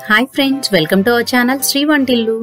hi friends welcome to our channel Sri Vantillu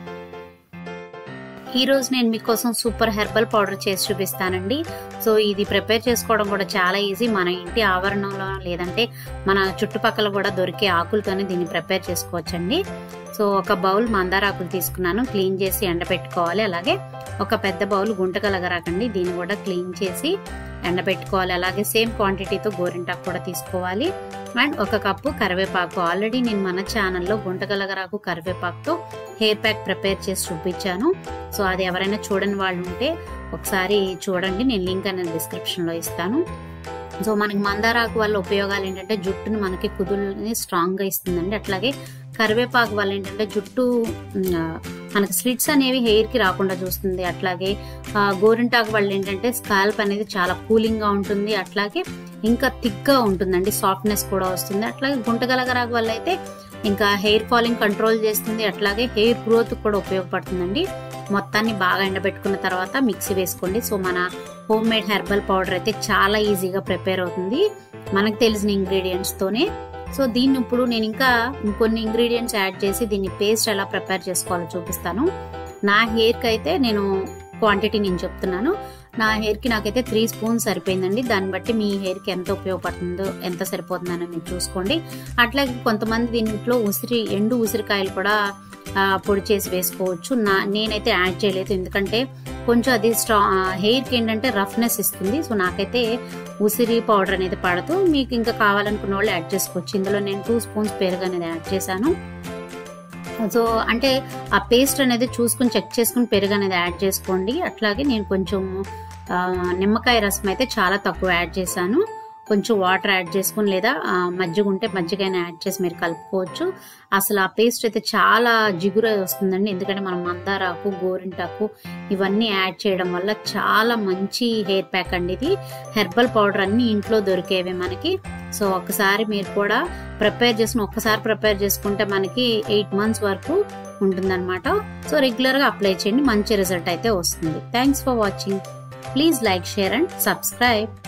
ఈ రోజు నేను మీకోసం సూపర్ హెర్బల్ పౌడర్ చేసి చూపిస్తానండి సో ఇది ప్రిపేర్ చేసుకోవడం కూడా చాలా ఈజీ మన ఇంటి ఆవరణంలో లేదంటే మన చుట్టుపక్కల కూడా దొరికే ఆకులతోనే దీన్ని ప్రిపేర్ చేసుకోవచ్చండి సో ఒక బౌల్ మందార ఆకులు తీసుకున్నాను క్లీన్ చేసి ఎండబెట్టుకోవాలి అలాగే ఒక పెద్ద బౌల్ గుంట కలగరాకండి దీన్ని కూడా క్లీన్ చేసి ఎండబెట్టుకోవాలి అలాగే సేమ్ క్వాంటిటీతో గోరింటాకు కూడా తీసుకోవాలి అండ్ ఒక కప్పు కరివేపాకు ఆల్రెడీ నేను మన ఛానల్లో గుంటగలగరాకు కరివేపాకుతో హెయిర్ ప్యాక్ ప్రిపేర్ చేసి చూపించాను సో అది ఎవరైనా చూడని వాళ్ళు ఉంటే ఒకసారి చూడండి నేను లింక్ అనేది డిస్క్రిప్షన్లో ఇస్తాను సో మనకి మందారాకు వల్ల ఉపయోగాలు ఏంటంటే జుట్టుని మనకి కుదుల్ని స్ట్రాంగ్గా ఇస్తుందండి అట్లాగే కరివేపాకు వల్ల ఏంటంటే జుట్టు మనకి స్లిట్స్ అనేవి హెయిర్కి రాకుండా చూస్తుంది అట్లాగే గోరింటాకు వల్ల ఏంటంటే స్కాల్ప్ అనేది చాలా కూలింగ్గా ఉంటుంది అట్లాగే ఇంకా థిక్గా ఉంటుందండి సాఫ్ట్నెస్ కూడా వస్తుంది అట్లాగే గుంటగలగరాకు వల్ల అయితే ఇంకా హెయిర్ ఫాలింగ్ కంట్రోల్ చేస్తుంది అట్లాగే హెయిర్ గ్రోత్ కూడా ఉపయోగపడుతుందండి మొత్తాన్ని బాగా ఎండబెట్టుకున్న తర్వాత మిక్సీ వేసుకోండి సో మన హోమ్ మేడ్ హెర్బల్ పౌడర్ అయితే చాలా ఈజీగా ప్రిపేర్ అవుతుంది మనకు తెలిసిన ఇంగ్రీడియంట్స్తోనే సో దీన్ని ఇప్పుడు నేను ఇంకా ఇంకొన్ని ఇంగ్రీడియంట్స్ యాడ్ చేసి దీన్ని పేస్ట్ ఎలా ప్రిపేర్ చేసుకోవాలో చూపిస్తాను నా హెయిర్కి అయితే నేను క్వాంటిటీ నేను చెప్తున్నాను నా హెయిర్కి నాకైతే త్రీ స్పూన్స్ సరిపోయిందండి దాన్ని బట్టి మీ హెయిర్కి ఎంత ఉపయోగపడుతుందో ఎంత సరిపోతుందో మీరు చూసుకోండి అట్లాగే కొంతమంది దీంట్లో ఉసిరి ఎండు ఉసిరికాయలు కూడా పొడి చేసి వేసుకోవచ్చు నా నేనైతే యాడ్ చేయలేదు ఎందుకంటే కొంచెం అది స్ట్రా హెయిర్కి ఏంటంటే రఫ్నెస్ ఇస్తుంది సో నాకైతే ఉసిరి పౌడర్ అనేది పడదు మీకు ఇంకా కావాలనుకున్న వాళ్ళు యాడ్ చేసుకోవచ్చు ఇందులో నేను టూ స్పూన్స్ పెరుగు అనేది యాడ్ చేశాను సో అంటే ఆ పేస్ట్ అనేది చూసుకుని చెక్ చేసుకుని పెరుగు అనేది యాడ్ చేసుకోండి అట్లాగే నేను కొంచెం నిమ్మకాయ రసం అయితే చాలా తక్కువ యాడ్ చేశాను కొంచెం వాటర్ యాడ్ చేసుకుని లేదా మజ్జిగ ఉంటే మజ్జిగైనా యాడ్ చేసి మీరు కలుపుకోవచ్చు అసలు ఆ పేస్ట్ అయితే చాలా జిగురు వస్తుందండి ఎందుకంటే మనం మందారాకు గోరింటాకు ఇవన్నీ యాడ్ చేయడం వల్ల చాలా మంచి హెయిర్ ప్యాక్ అండి ఇది హెర్బల్ పౌడర్ అన్ని ఇంట్లో దొరికేవి మనకి సో ఒకసారి మీరు కూడా ప్రిపేర్ చేసుకుని ఒక్కసారి ప్రిపేర్ చేసుకుంటే మనకి ఎయిట్ మంత్స్ వరకు ఉంటుందన్నమాట సో రెగ్యులర్గా అప్లై చేయండి మంచి రిజల్ట్ అయితే వస్తుంది thanks for watching please like share and subscribe